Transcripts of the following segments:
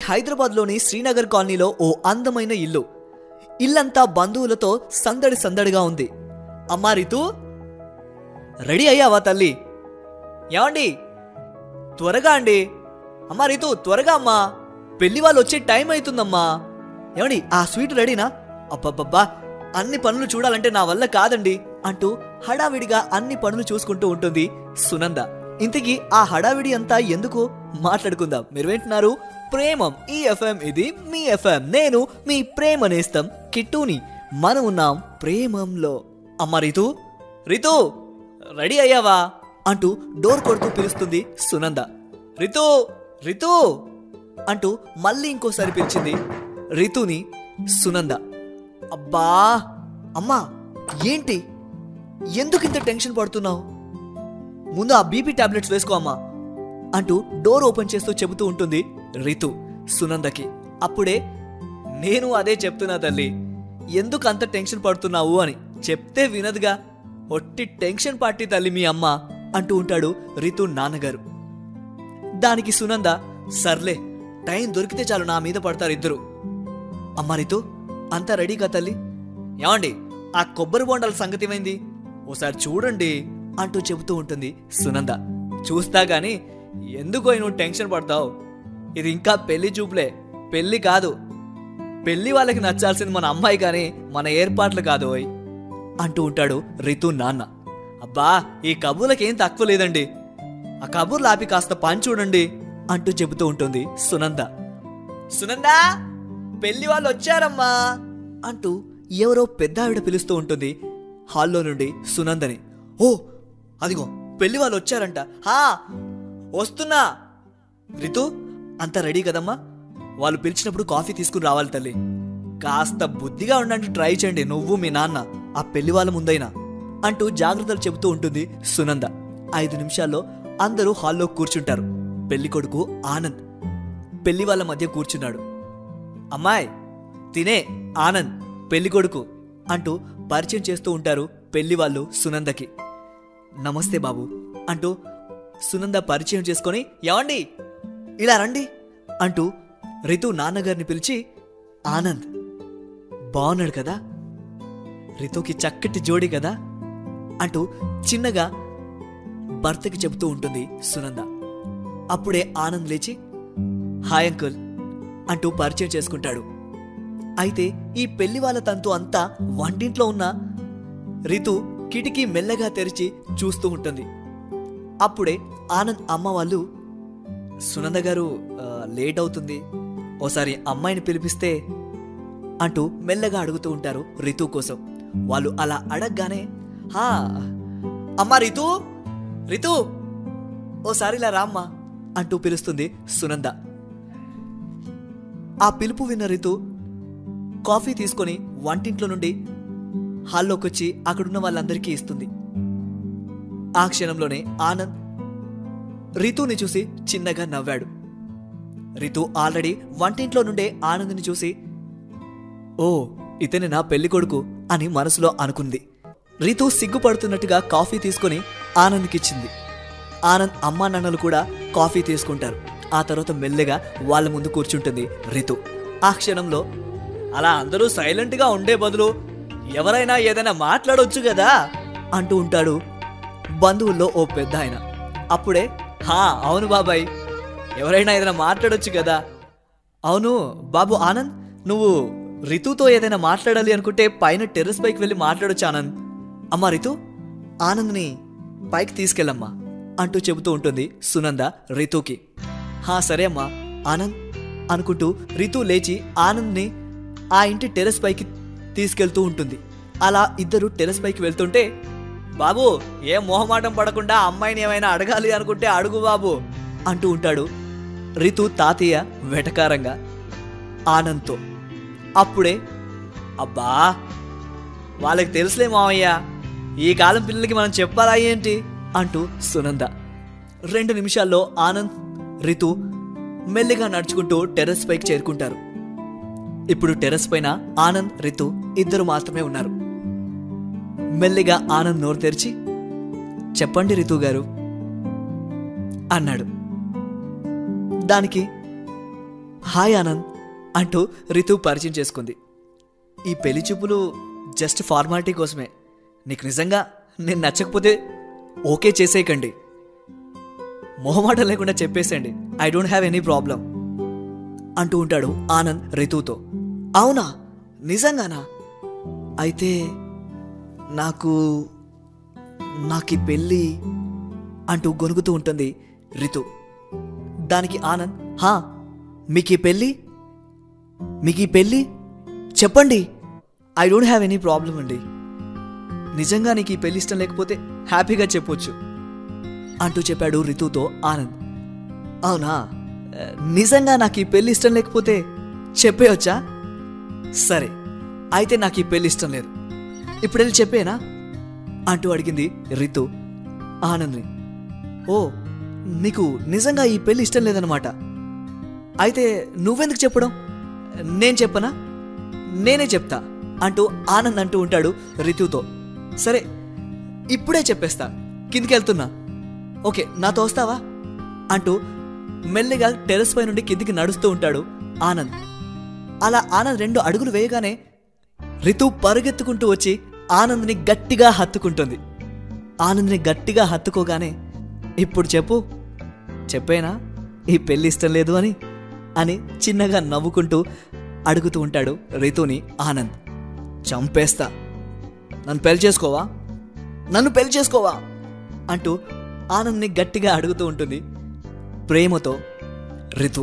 హైదరాబాద్లోని శ్రీనగర్ కాలనీలో ఓ అందమైన ఇల్లు ఇల్లంతా బంధువులతో సందడి సందడిగా ఉంది అమ్మా రితు రెడీ అయ్యావా తల్లి ఏమండి త్వరగా అండి అమ్మా రితు త్వరగా అమ్మా పెళ్లి వాళ్ళు వచ్చే టైం అవుతుందమ్మా ఏమండి ఆ స్వీట్ రెడీనా అబ్బబ్బబ్బా అన్ని పనులు చూడాలంటే నా వల్ల కాదండి అంటూ హడావిడిగా అన్ని పనులు చూసుకుంటూ ఉంటుంది సునంద ఇంతకీ ఆ హడావిడి అంతా ఎందుకు మాట్లాడుకుందాం మీరు వింటున్నారు ప్రేమం ఈ ఎఫ్ఎం ఇది మీ ఎఫ్ఎం నేను మీ ప్రేమ నేస్తం కిట్టూని మనం ఉన్నాం ప్రేమంలో అమ్మ రితు రితు రెడీ అయ్యావా అంటూ డోర్ కొడుతూ పిలుస్తుంది సునంద రితు రితు అంటూ మళ్ళీ ఇంకోసారి పిలిచింది రితుని సునంద అబ్బా అమ్మా ఏంటి ఎందుకు ఇంత టెన్షన్ పడుతున్నావు ముందు ఆ బీపీ టాబ్లెట్స్ వేసుకో అమ్మా అంటూ డోర్ ఓపెన్ చేస్తూ చెబుతూ ఉంటుంది రితు సునందకి అప్పుడే నేను అదే చెప్తున్నా తల్లి ఎందుకు అంత టెన్షన్ పడుతున్నావు అని చెప్తే వినదుగా ఒట్టి టెన్షన్ పార్టీ తల్లి మీ అమ్మ అంటూ ఉంటాడు రితు నాన్నగారు దానికి సునంద సర్లే టైం దొరికితే చాలు నా మీద పడతారు ఇద్దరు అమ్మ రితు అంతా రెడీగా తల్లి ఏమండి ఆ కొబ్బరి బొండాల సంగతి ఏమైంది ఓసారి చూడండి అంటూ చెబుతూ ఉంటుంది సునంద చూస్తా గాని ఎందుకో నువ్వు టెన్షన్ పడతావు ఇది ఇంకా పెళ్లి చూపులే పెళ్లి కాదు పెళ్లి వాళ్ళకి నచ్చాల్సింది మన అమ్మాయి కానీ మన ఏర్పాట్లు కాదు ఓయ్ అంటూ ఉంటాడు రితు నాన్న అబ్బా ఈ కబుర్లకేం తక్కువ లేదండి ఆ కబుర్లు ఆపి కాస్త పని చూడండి అంటూ చెబుతూ ఉంటుంది సునంద సునందా పెళ్లి వాళ్ళు వచ్చారమ్మా అంటూ ఎవరో పెద్ద ఆవిడ పిలుస్తూ ఉంటుంది హాల్లో నుండి సునందని ఓ అదిగో పెళ్లి వాళ్ళు వచ్చారంట హా వస్తున్నా రితు అంతా రెడీ కదమ్మా వాళ్ళు పిలిచినప్పుడు కాఫీ తీసుకుని రావాలి తల్లి కాస్త బుద్ధిగా ఉండడానికి ట్రై చేయండి నువ్వు మీ నాన్న ఆ పెళ్లి వాళ్ళ ముందైనా అంటూ జాగ్రత్తలు చెబుతూ ఉంటుంది సునంద ఐదు నిమిషాల్లో అందరూ హాల్లో కూర్చుంటారు పెళ్లి కొడుకు ఆనంద్ పెళ్లి వాళ్ళ మధ్య కూర్చున్నాడు అమ్మాయ్ తినే ఆనంద్ పెళ్లి కొడుకు అంటూ పరిచయం చేస్తూ ఉంటారు పెళ్లి వాళ్ళు సునందకి నమస్తే బాబు అంటూ సునంద పరిచయం చేసుకొని ఏమండి ఇలా రండి అంటూ రితు నాన్నగారిని పిలిచి ఆనంద్ బాగున్నాడు కదా రితుకి చక్కటి జోడి కదా అంటూ చిన్నగా భర్తకి చెబుతూ ఉంటుంది సునంద అప్పుడే ఆనంద్ లేచి హాయ్ అంకుల్ అంటూ పరిచయం చేసుకుంటాడు అయితే ఈ పెళ్లి వాళ్ళ తంతు అంతా వంటింట్లో ఉన్న రితు కిటికీ మెల్లగా తెరిచి చూస్తూ ఉంటుంది అప్పుడే ఆనంద్ అమ్మ వాళ్ళు సునంద గారు ఆ, లేట్ అవుతుంది ఓసారి అమ్మాయిని పిలిపిస్తే అంటూ మెల్లగా అడుగుతూ ఉంటారు రితు కోసం వాళ్ళు అలా అడగగానే హా అమ్మా రితు రితు ఓసారి ఇలా రామ్మా అంటూ పిలుస్తుంది సునంద ఆ పిలుపు విన్న రితు కాఫీ తీసుకొని వంటింట్లో నుండి హాల్లోకి వచ్చి అక్కడున్న వాళ్ళందరికీ ఇస్తుంది ఆ క్షణంలోనే ఆనంద్ రితుని చూసి చిన్నగా నవ్వాడు రితు ఆల్రెడీ వంటింట్లో నుండే ఆనంద్ని చూసి ఓ ఇతని నా పెళ్లి కొడుకు అని మనసులో అనుకుంది రితు సిగ్గుపడుతున్నట్టుగా కాఫీ తీసుకొని ఆనంద్కిచ్చింది ఆనంద్ అమ్మా నాన్నలు కూడా కాఫీ తీసుకుంటారు ఆ తర్వాత మెల్లగా వాళ్ళ ముందు కూర్చుంటుంది రితు ఆ క్షణంలో అలా అందరూ సైలెంట్గా ఉండే బదులు ఎవరైనా ఏదైనా మాట్లాడొచ్చు కదా అంటూ ఉంటాడు బంధువుల్లో ఓ పెద్ద ఆయన అప్పుడే హా అవును బాబాయ్ ఎవరైనా ఏదైనా మాట్లాడొచ్చు కదా అవును బాబు ఆనంద్ నువ్వు రితుతో ఏదైనా మాట్లాడాలి అనుకుంటే పైన టెర్రస్ పైకి వెళ్ళి మాట్లాడొచ్చు ఆనంద్ అమ్మా రితు ఆనంద్ని పైకి తీసుకెళ్ళమ్మా అంటూ చెబుతూ ఉంటుంది సునంద రితుకి హా సరే అమ్మా ఆనంద్ అనుకుంటూ రితు లేచి ఆనంద్ని ఆ ఇంటి టెర్రస్ పైకి తీసుకెళ్తూ ఉంటుంది అలా ఇద్దరు టెర్రస్ పైకి వెళ్తుంటే బాబు ఏ మొహమాటం పడకుండా అమ్మాయిని ఏమైనా అడగాలి అనుకుంటే అడుగు బాబు అంటూ ఉంటాడు రితు తాతయ్య వెటకారంగా ఆనంద్తో అప్పుడే అబ్బా వాళ్ళకి తెలుసులే మావయ్య ఈ కాలం పిల్లలకి మనం చెప్పాలా ఏంటి అంటూ సునంద రెండు నిమిషాల్లో ఆనంద్ రితు మెల్లిగా నడుచుకుంటూ టెర్రస్ పైకి చేరుకుంటారు ఇప్పుడు టెర్రస్ పైన ఆనంద్ రితు ఇద్దరు మాత్రమే ఉన్నారు మెల్లిగా ఆనంద్ నోరు తెరిచి చెప్పండి రితు గారు అన్నాడు దానికి హాయ్ ఆనంద్ అంటూ రితు పరిచయం చేసుకుంది ఈ పెళ్లి చూపులు జస్ట్ ఫార్మాలిటీ కోసమే నీకు నిజంగా నేను నచ్చకపోతే ఓకే చేసేయకండి మొహమాటం లేకుండా చెప్పేసేయండి I don't have any problem అంటూ ఉంటాడు ఆనంద్ రితుతో అవునా నిజంగానా అయితే నాకు నాకు ఈ పెళ్ళి అంటూ గొనుగుతూ ఉంటుంది రితు దానికి ఆనంద్ హా మీకు ఈ పెళ్ళి మీకు ఈ పెళ్ళి చెప్పండి I don't have any problem అండి నిజంగా నీకు ఈ పెళ్లి ఇష్టం లేకపోతే హ్యాపీగా చెప్పొచ్చు అంటూ చెప్పాడు రితుతో ఆనంద్ అవునా ఆ, నిజంగా నాకు ఈ పెళ్లి ఇష్టం లేకపోతే చెప్పేయొచ్చా సరే అయితే నాకు ఈ పెళ్లి ఇష్టం లేదు ఇప్పుడు వెళ్ళి చెప్పేనా అంటూ అడిగింది రితు ఆనంద్ని ఓ నీకు నిజంగా ఈ పెళ్లి ఇష్టం లేదనమాట అయితే నువ్వెందుకు చెప్పడం నేను చెప్పనా నేనే చెప్తా అంటూ ఆనంద్ అంటూ ఉంటాడు రితుతో సరే ఇప్పుడే చెప్పేస్తా కిందికి వెళ్తున్నా ఓకే నాతో వస్తావా అంటూ మెల్లిగా టెర్రస్ పై నుండి కిందికి నడుస్తూ ఉంటాడు ఆనంద్ అలా ఆనంద్ రెండు అడుగులు వేయగానే రితు పరుగెత్తుకుంటూ వచ్చి ఆనంద్ని గట్టిగా హత్తుకుంటుంది ఆనంద్ని గట్టిగా హత్తుకోగానే ఇప్పుడు చెప్పు చెప్పేనా ఈ పెళ్లి ఇష్టం లేదు అని అని చిన్నగా నవ్వుకుంటూ అడుగుతూ ఉంటాడు రితుని ఆనంద్ చంపేస్తా నన్ను పెళ్లి చేసుకోవా నన్ను పెళ్లి చేసుకోవా అంటూ ఆనంద్ని గట్టిగా అడుగుతూ ఉంటుంది ప్రేమతో రితు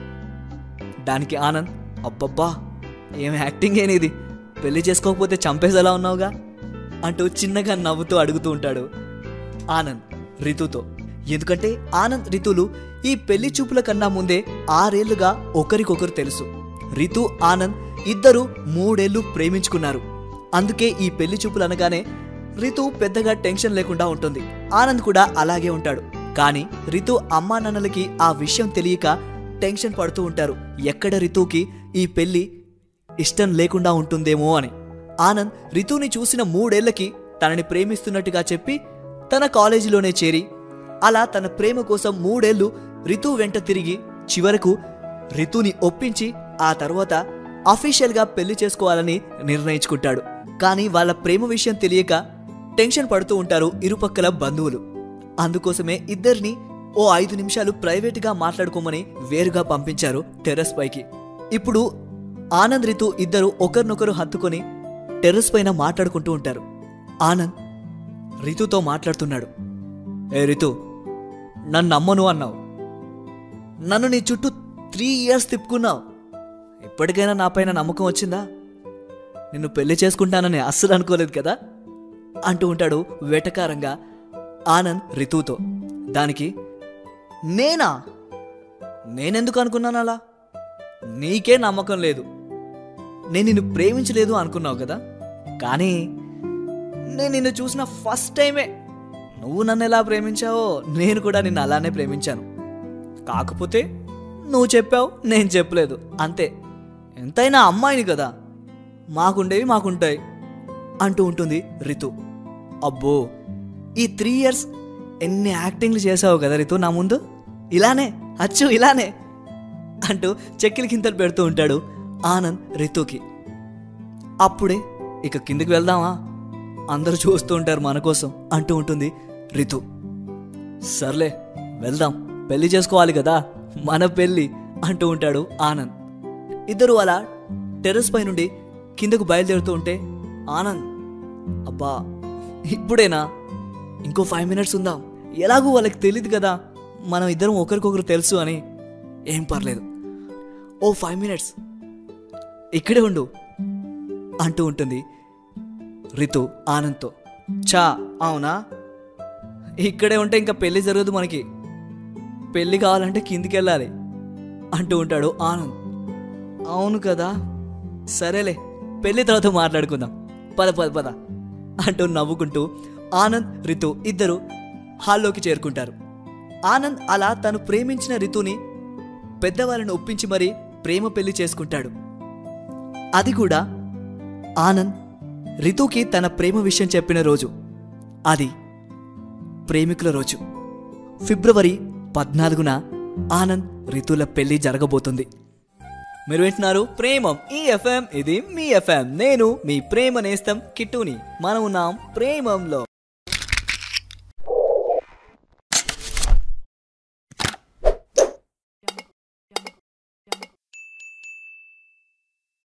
దానికి ఆనంద్ అబ్బబ్బా ఏం యాక్టింగ్ ఏనిది పెళ్లి చేసుకోకపోతే చంపేసేలా ఉన్నావుగా అంటూ చిన్నగా నవ్వుతూ అడుగుతూ ఉంటాడు ఆనంద్ రితుతో ఎందుకంటే ఆనంద్ రితులు ఈ పెళ్లి చూపుల కన్నా ముందే ఆరేళ్లుగా ఒకరికొకరు తెలుసు రితు ఆనంద్ ఇద్దరు మూడేళ్లు ప్రేమించుకున్నారు అందుకే ఈ పెళ్లి చూపులు అనగానే రితు పెద్దగా టెన్షన్ లేకుండా ఉంటుంది ఆనంద్ కూడా అలాగే ఉంటాడు కానీ రితు అమ్మా నాన్నలకి ఆ విషయం తెలియక టెన్షన్ పడుతూ ఉంటారు ఎక్కడ రితుకి ఈ పెళ్లి ఇష్టం లేకుండా ఉంటుందేమో అని ఆనంద్ రితుని చూసిన మూడేళ్లకి తనని ప్రేమిస్తున్నట్టుగా చెప్పి తన కాలేజీలోనే చేరి అలా తన ప్రేమ కోసం మూడేళ్లు రితు వెంట తిరిగి చివరకు రితుని ఒప్పించి ఆ తర్వాత అఫీషియల్గా పెళ్లి చేసుకోవాలని నిర్ణయించుకుంటాడు కానీ వాళ్ళ ప్రేమ విషయం తెలియక టెన్షన్ పడుతూ ఉంటారు ఇరుపక్కల బంధువులు అందుకోసమే ఇద్దరిని ఓ ఐదు నిమిషాలు ప్రైవేటుగా మాట్లాడుకోమని వేరుగా పంపించారు టెర్రస్ పైకి ఇప్పుడు ఆనంద్ రితు ఇద్దరు ఒకరినొకరు హత్తుకొని టెర్రస్ పైన మాట్లాడుకుంటూ ఉంటారు ఆనంద్ రితుతో మాట్లాడుతున్నాడు ఏ రితు నన్ను నమ్మను అన్నావు నన్ను నీ చుట్టూ త్రీ ఇయర్స్ తిప్పుకున్నావు ఇప్పటికైనా నాపైన నమ్మకం వచ్చిందా నిన్ను పెళ్లి చేసుకుంటానని అస్సలు అనుకోలేదు కదా అంటూ ఉంటాడు వెటకారంగా ఆనంద్ రితుతో దానికి నేనా నేనెందుకు అనుకున్నాను అలా నీకే నమ్మకం లేదు నేను నిన్ను ప్రేమించలేదు అనుకున్నావు కదా కానీ నేను నిన్ను చూసిన ఫస్ట్ టైమే నువ్వు నన్ను ఎలా ప్రేమించావో నేను కూడా నిన్ను అలానే ప్రేమించాను కాకపోతే నువ్వు చెప్పావు నేను చెప్పలేదు అంతే ఎంతైనా అమ్మాయిని కదా మాకుండేవి మాకుంటాయి అంటూ ఉంటుంది రితు అబ్బో ఈ త్రీ ఇయర్స్ ఎన్ని యాక్టింగ్లు చేసావు కదా రితు నా ముందు ఇలానే అచ్చు ఇలానే అంటూ చెక్కిలి కింతలు పెడుతూ ఉంటాడు ఆనంద్ రితుకి అప్పుడే ఇక కిందికి వెళ్దామా అందరూ చూస్తూ ఉంటారు మన కోసం అంటూ ఉంటుంది రితు సర్లే వెళ్దాం పెళ్లి చేసుకోవాలి కదా మన పెళ్ళి అంటూ ఉంటాడు ఆనంద్ ఇద్దరు అలా టెర్రస్ పై నుండి కిందకు బయలుదేరుతూ ఉంటే ఆనంద్ అబ్బా ఇప్పుడేనా ఇంకో ఫైవ్ మినిట్స్ ఉందాం ఎలాగూ వాళ్ళకి తెలియదు కదా మనం ఇద్దరం ఒకరికొకరు తెలుసు అని ఏం పర్లేదు ఓ ఫైవ్ మినిట్స్ ఇక్కడే ఉండు అంటూ ఉంటుంది రితు ఆనంద్తో చా అవునా ఇక్కడే ఉంటే ఇంకా పెళ్లి జరగదు మనకి పెళ్లి కావాలంటే కిందికి వెళ్ళాలి అంటూ ఉంటాడు ఆనంద్ అవును కదా సరేలే పెళ్లి తర్వాత మాట్లాడుకుందాం పద పద పద అంటూ నవ్వుకుంటూ ఆనంద్ రితు ఇద్దరు హాల్లోకి చేరుకుంటారు ఆనంద్ అలా తను ప్రేమించిన రితుని పెద్దవాళ్ళని ఒప్పించి మరీ ప్రేమ పెళ్లి చేసుకుంటాడు అది కూడా ఆనంద్ రితుకి తన ప్రేమ విషయం చెప్పిన రోజు అది ప్రేమికుల రోజు ఫిబ్రవరి పద్నాలుగున ఆనంద్ రితుల పెళ్లి జరగబోతుంది మీరు వింటున్నారు ప్రేమం ఈ ఎఫ్ఎం ఇది మీ ఎఫ్ఎం నేను మీ ప్రేమ నేస్తం కిట్టుని మనం ఉన్నాం ప్రేమంలో